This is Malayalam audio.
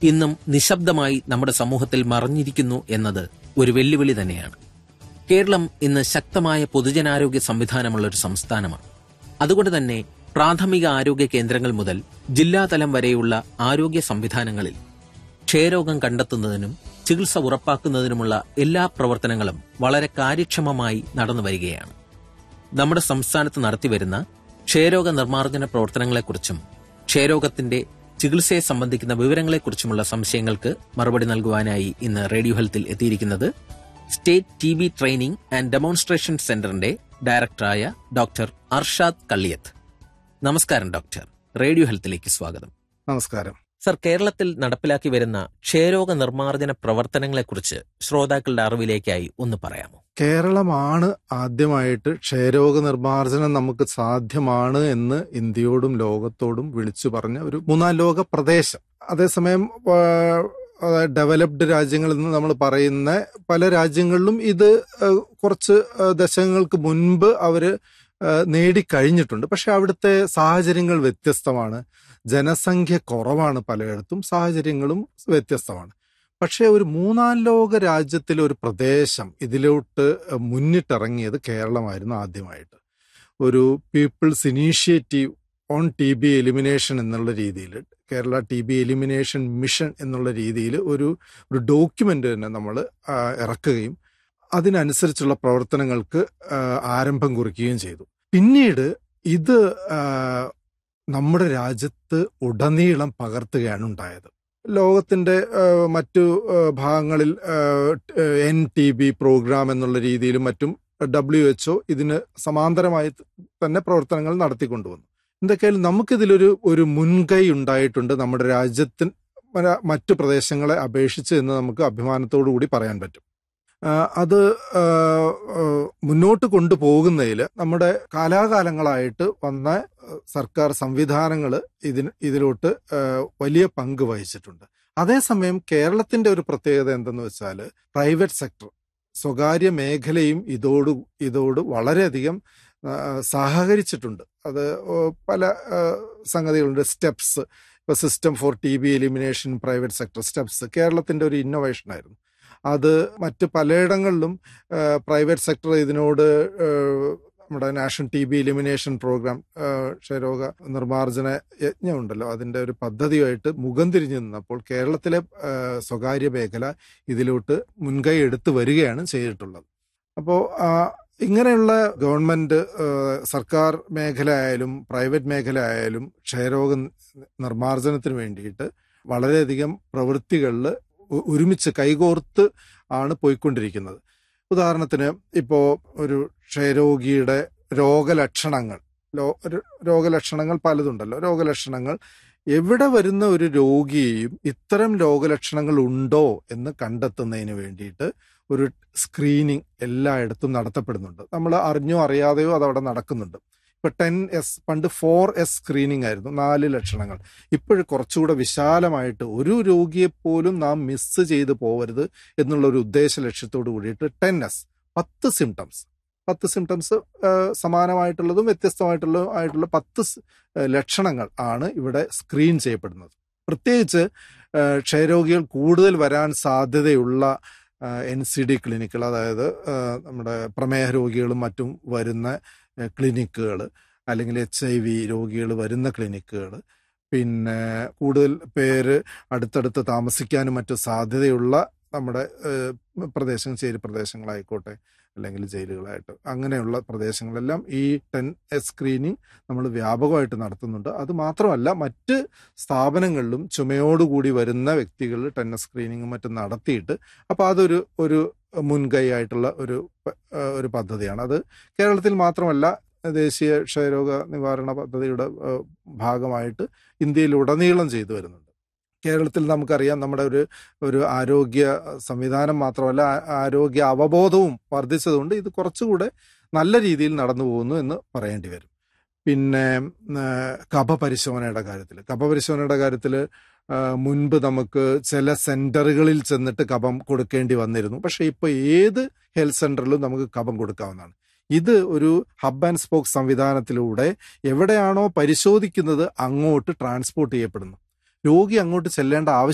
ഇന്നും നിശബ്ദമായി നമ്മുടെ സമൂഹത്തിൽ മറഞ്ഞിരിക്കുന്നു എന്നത് ഒരു വെല്ലുവിളി തന്നെയാണ് കേരളം ഇന്ന് ശക്തമായ പൊതുജനാരോഗ്യ സംവിധാനമുള്ള ഒരു സംസ്ഥാനമാണ് അതുകൊണ്ട് തന്നെ പ്രാഥമിക ആരോഗ്യ കേന്ദ്രങ്ങൾ മുതൽ ജില്ലാതലം വരെയുള്ള ആരോഗ്യ സംവിധാനങ്ങളിൽ ക്ഷയരോഗം കണ്ടെത്തുന്നതിനും ചികിത്സ ഉറപ്പാക്കുന്നതിനുമുള്ള എല്ലാ പ്രവർത്തനങ്ങളും വളരെ കാര്യക്ഷമമായി നടന്നു വരികയാണ് നമ്മുടെ സംസ്ഥാനത്ത് നടത്തിവരുന്ന ക്ഷയരോഗ നിർമ്മാർജ്ജന പ്രവർത്തനങ്ങളെക്കുറിച്ചും ക്ഷയരോഗത്തിന്റെ ചികിത്സയെ സംബന്ധിക്കുന്ന വിവരങ്ങളെക്കുറിച്ചുമുള്ള സംശയങ്ങൾക്ക് മറുപടി നൽകുവാനായി ഇന്ന് റേഡിയോ ഹെൽത്തിൽ എത്തിയിരിക്കുന്നത് state T B training and demonstration സെന്ററിന്റെ ഡയറക്ടറായ ഡോക്ടർ അർഷാദ് കള്ളിയത്ത് നമസ്കാരം ഡോക്ടർ റേഡിയോ ഹെൽത്തിലേക്ക് സ്വാഗതം നമസ്കാരം സർ കേരളത്തിൽ നടപ്പിലാക്കി വരുന്ന ക്ഷയരോഗ നിർമ്മാർജ്ജന പ്രവർത്തനങ്ങളെക്കുറിച്ച് ശ്രോതാക്കളുടെ അറിവിലേക്കായി ഒന്ന് പറയാമോ കേരളമാണ് ആദ്യമായിട്ട് ക്ഷയരോഗ നിർമ്മാർജ്ജനം നമുക്ക് സാധ്യമാണ് എന്ന് ഇന്ത്യയോടും ലോകത്തോടും വിളിച്ചു പറഞ്ഞ ഒരു മൂന്നാം ലോക പ്രദേശം അതേസമയം ഡെവലപ്ഡ് രാജ്യങ്ങളിൽ നിന്ന് നമ്മൾ പറയുന്ന പല രാജ്യങ്ങളിലും ഇത് ആ, കുറച്ച് ആ, ദശകങ്ങൾക്ക് മുൻപ് അവര് ആ, നേടിക്കഴിഞ്ഞിട്ടുണ്ട് പക്ഷെ അവിടുത്തെ സാഹചര്യങ്ങൾ വ്യത്യസ്തമാണ് ജനസംഖ്യ കുറവാണ് പലയിടത്തും സാഹചര്യങ്ങളും വ്യത്യസ്തമാണ് പക്ഷേ ഒരു മൂന്നാം ലോക രാജ്യത്തിലെ ഒരു പ്രദേശം ഇതിലോട്ട് മുന്നിട്ടിറങ്ങിയത് കേരളമായിരുന്നു ആദ്യമായിട്ട് ഒരു people's initiative on T B elimination എന്നുള്ള രീതിയിൽ Kerala T B elimination mission എന്നുള്ള രീതിയിൽ ഒരു ഒരു ഡോക്യുമെന്റ് തന്നെ നമ്മൾ ഇറക്കുകയും അതിനനുസരിച്ചുള്ള പ്രവർത്തനങ്ങൾക്ക് ആ, ആരംഭം കുറിക്കുകയും ചെയ്തു പിന്നീട് ഇത് ആ, നമ്മുടെ രാജ്യത്ത് ഉടനീളം പകർത്തുകയാണ് ഉണ്ടായത് ലോകത്തിന്റെ ആ, മറ്റു ആ, ഭാഗങ്ങളിൽ എൻ ടി ബി പ്രോഗ്രാം എന്നുള്ള രീതിയിലും മറ്റും ഡബ്ല്യു എച്ച്ഒ ഇതിന് സമാന്തരമായി തന്നെ പ്രവർത്തനങ്ങൾ നടത്തിക്കൊണ്ടുവന്നു എന്തൊക്കെയായാലും നമുക്കിതിലൊരു ഒരു മുൻകൈ ഉണ്ടായിട്ടുണ്ട് നമ്മുടെ രാജ്യത്തിന് മ- മറ്റു പ്രദേശങ്ങളെ അപേക്ഷിച്ച് എന്ന് നമുക്ക് അഭിമാനത്തോടു കൂടി പറയാൻ പറ്റും ആ, അത് ആ, ആ, മുന്നോട്ട് കൊണ്ടുപോകുന്നതിൽ നമ്മുടെ കാലാകാലങ്ങളായിട്ട് വന്ന ആ, സർക്കാർ സംവിധാനങ്ങൾ ഇതിന് ഇതിലോട്ട് ആ, വലിയ പങ്ക് വഹിച്ചിട്ടുണ്ട് അതേസമയം കേരളത്തിന്റെ ഒരു പ്രത്യേകത എന്തെന്ന് വെച്ചാൽ പ്രൈവറ്റ് സെക്ടർ സ്വകാര്യ മേഖലയും ഇതോട് ഇതോട് വളരെയധികം ആ, സഹകരിച്ചിട്ടുണ്ട് അത് ഓ, പല ആ, സംഗതികളുണ്ട് സ്റ്റെപ്സ് ഇപ്പൊ system for T B elimination private sector steps കേരളത്തിന്റെ ഒരു ഇന്നോവേഷൻ ആയിരുന്നു അത് മറ്റ് പലയിടങ്ങളിലും പ്രൈവറ്റ് സെക്ടർ ഇതിനോട് ആ, നമ്മുടെ national T B elimination programme ക്ഷയരോഗ നിർമ്മാർജ്ജന യജ്ഞമുണ്ടല്ലോ അതിന്റെ ഒരു പദ്ധതിയായിട്ട് മുഖം തിരിഞ്ഞു നിന്നപ്പോൾ കേരളത്തിലെ ആ, സ്വകാര്യ മേഖല ഇതിലോട്ട് മുൻകൈ എടുത്തു വരികയാണ് ചെയ്തിട്ടുള്ളത് അപ്പോൾ ഇങ്ങനെയുള്ള ഗവൺമെന്റ് ആ, സർക്കാർ മേഖല ആയാലും പ്രൈവറ്റ് മേഖല ആയാലും ക്ഷയരോഗ നിർമ്മാർജ്ജനത്തിന് വേണ്ടിയിട്ട് വളരെയധികം പ്രവൃത്തികളിൽ ഒരുമിച്ച് കൈകോർത്ത് ആണ് പോയിക്കൊണ്ടിരിക്കുന്നത് ഉദാഹരണത്തിന് ഇപ്പോ ഒരു ക്ഷയരോഗിയുടെ രോഗലക്ഷണങ്ങൾ ലോ- ഒരു രോഗലക്ഷണങ്ങൾ പലതുണ്ടല്ലോ രോഗലക്ഷണങ്ങൾ എവിടെ വരുന്ന ഒരു രോഗിയെയും ഇത്തരം രോഗലക്ഷണങ്ങൾ ഉണ്ടോ എന്ന് കണ്ടെത്തുന്നതിന് വേണ്ടിയിട്ട് ഒരു സ്ക്രീനിങ് എല്ലായിടത്തും നടത്തപ്പെടുന്നുണ്ട് നമ്മൾ അറിഞ്ഞോ അറിയാതെയോ അതവിടെ നടക്കുന്നുണ്ട് ഇപ്പൊ ടെൻ എസ് പണ്ട് ഫോർ എസ് സ്ക്രീനിങ് ആയിരുന്നു നാല് ലക്ഷണങ്ങൾ ഇപ്പോഴും കുറച്ചുകൂടെ വിശാലമായിട്ട് ഒരു രോഗിയെ പോലും നാം മിസ് ചെയ്ത് പോകരുത് എന്നുള്ള ഒരു ഉദ്ദേശ ലക്ഷ്യത്തോട് കൂടിയിട്ട് ടെൻ എസ് പത്ത് സിംറ്റംസ് പത്ത് സിംറ്റംസ് സമാനമായിട്ടുള്ളതും വ്യത്യസ്തമായിട്ടുള്ളതും ആയിട്ടുള്ള പത്ത് സ്- ആ, ലക്ഷണങ്ങൾ ആണ് ഇവിടെ സ്ക്രീൻ ചെയ്യപ്പെടുന്നത് പ്രത്യേകിച്ച് ആ, ക്ഷയരോഗികൾ കൂടുതൽ വരാൻ സാധ്യതയുള്ള എൻ സി ഡി ക്ലിനിക്കുകൾ അതായത് ആ, നമ്മുടെ പ്രമേഹ രോഗികളും മറ്റും വരുന്ന ക്ലിനിക്കുകൾ അല്ലെങ്കിൽ എച്ച് ഐ വി രോഗികൾ വരുന്ന ക്ലിനിക്കുകൾ പിന്നെ കൂടുതൽ പേര് അടുത്തടുത്ത് താമസിക്കാനും മറ്റു സാധ്യതയുള്ള നമ്മുടെ ഏഹ്, പ്രദേശങ്ങൾ ചേരി പ്രദേശങ്ങളായിക്കോട്ടെ അല്ലെങ്കിൽ ജയിലുകളായിട്ട് അങ്ങനെയുള്ള പ്രദേശങ്ങളെല്ലാം ഈ ടെൻ എസ് സ്ക്രീനിങ് നമ്മൾ വ്യാപകമായിട്ട് നടത്തുന്നുണ്ട് അത് മാത്രമല്ല മറ്റ് സ്ഥാപനങ്ങളിലും ചുമയോടുകൂടി വരുന്ന വ്യക്തികൾ ടെൻ എസ് സ്ക്രീനിങ്ങും മറ്റും നടത്തിയിട്ട് അപ്പോൾ അതൊരു ഒരു മുൻകൈ ആയിട്ടുള്ള ഒരു പ- ഏഹ് ഒരു പദ്ധതിയാണ് അത് കേരളത്തിൽ മാത്രമല്ല ദേശീയ ക്ഷയരോഗ നിവാരണ പദ്ധതിയുടെ ഏഹ്, ഭാഗമായിട്ട് ഇന്ത്യയിലുടനീളം ചെയ്തു വരുന്നുണ്ട് കേരളത്തിൽ നമുക്കറിയാം നമ്മുടെ ഒരു ഒരു ആരോഗ്യ സംവിധാനം മാത്രമല്ല ആ- ആരോഗ്യ അവബോധവും വർദ്ധിച്ചതുകൊണ്ട് ഇത് കുറച്ചുകൂടെ നല്ല രീതിയിൽ നടന്നു പോകുന്നു എന്ന് പറയേണ്ടി വരും പിന്നെ ആ, കഫ പരിശോധനയുടെ കാര്യത്തിൽ കഫ പരിശോധനയുടെ കാര്യത്തിൽ മുൻപ് നമുക്ക് ചില സെന്ററുകളിൽ ചെന്നിട്ട് കഫം കൊടുക്കേണ്ടി വന്നിരുന്നു പക്ഷെ ഇപ്പൊ ഏത് ഹെൽത്ത് സെന്ററിലും നമുക്ക് കഫം കൊടുക്കാവുന്നതാണ് ഇത് ഒരു ഹബ് ആൻഡ് സ്പോക്ക് സംവിധാനത്തിലൂടെ എവിടെയാണോ പരിശോധിക്കുന്നത് അങ്ങോട്ട് ട്രാൻസ്പോർട്ട് ചെയ്യപ്പെടുന്നു രോഗി അങ്ങോട്ട് ചെല്ലേണ്ട ആവശ്യം